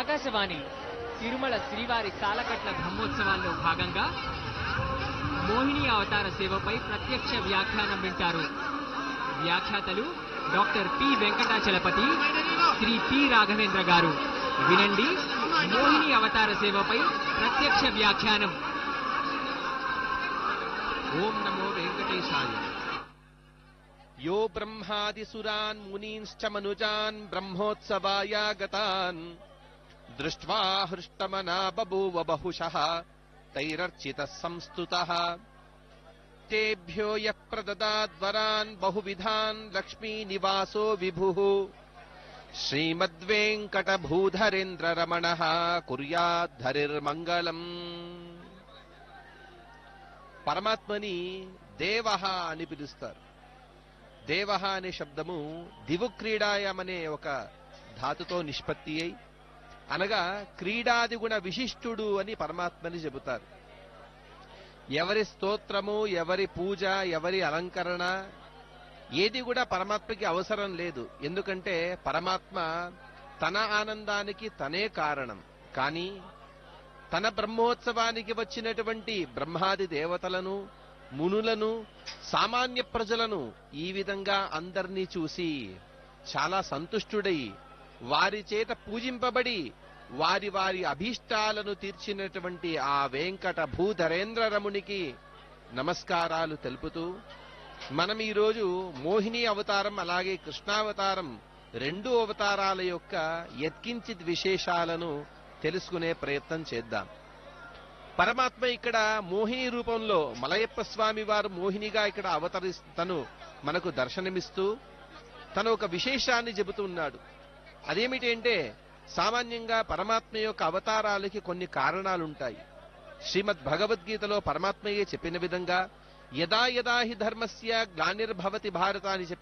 ఆకాశవాణి తిరుమల శ్రీవారి సాలకట్ల బ్రహ్మోత్సవాల్లో భాగంగా మోహిని అవతార సేవపై ప్రత్యక్ష వ్యాఖ్యానం వింటారు వ్యాఖ్యాతలు doctor P Venkatachalapathi Sri P Raghavendra garu వినండి మోహిని అవతార సేవపై ప్రత్యక్ష వ్యాఖ్యానం ఓం నమో వెంకటేశాయ యో బ్రహ్మాదిసురాన్ మునీంశ్చ మనుజాన్ బ్రహ్మోత్సవాయాగతాన్ దృష్ట్వా హృష్టమనా బభూవ బహుశః తైరర్చితः సంస్తుతः తేభ్యో యః ప్రదదాద్వరాన్ బహువిధాన్ లక్ష్మీనివాసో విభుః శ్రీమద్వేంకటభూధరేంద్రరమణः కుర్యాద్ధరిర్మంగళం పరమాత్మని దేవహ అని పిలుస్తారు దేవహ అనే శబ్దము దివుక్రీడాయం అనే ఒక ధాతుతో నిష్పత్తి అయి అనగా క్రీడాది గుణ విశిష్టుడు అని పరమాత్మని చెబుతారు ఎవరి స్తోత్రము ఎవరి పూజ ఎవరి అలంకరణ ఏది కూడా పరమాత్మకి అవసరం లేదు ఎందుకంటే పరమాత్మ తన ఆనందానికి తనే కారణం కానీ తన బ్రహ్మోత్సవానికి వచ్చినటువంటి బ్రహ్మాది దేవతలను మునులను సామాన్య ప్రజలను ఈ విధంగా అందరినీ చూసి చాలా సంతుష్టుడై వారి చేత పూజింపబడి వారి వారి అభీష్టాలను తీర్చినటువంటి ఆ వెంకట భూధరేంద్ర రమునికి నమస్కారాలు తెలుపుతూ మనం ఈరోజు మోహిని అవతారం అలాగే కృష్ణావతారం రెండు అవతారాల యొక్క యత్కించిత్ విశేషాలను తెలుసుకునే ప్రయత్నం చేద్దాం పరమాత్మ ఇక్కడ మోహిని రూపంలో మలయప్ప స్వామి వారు మోహినిగా ఇక్కడ అవతరిస్తను మనకు దర్శనమిస్తూ తను ఒక విశేషాన్ని చెబుతున్నాడు అదేమిటి అంటే సామాన్యంగా పరమాత్మ యొక్క అవతారాలకి కొన్ని కారణాలుంటాయి శ్రీమద్ భగవద్గీతలో పరమాత్మయే చెప్పిన విధంగా యదా యదా హి ధర్మస్య గ్లానిర్భవతి భారత అని చెప్పి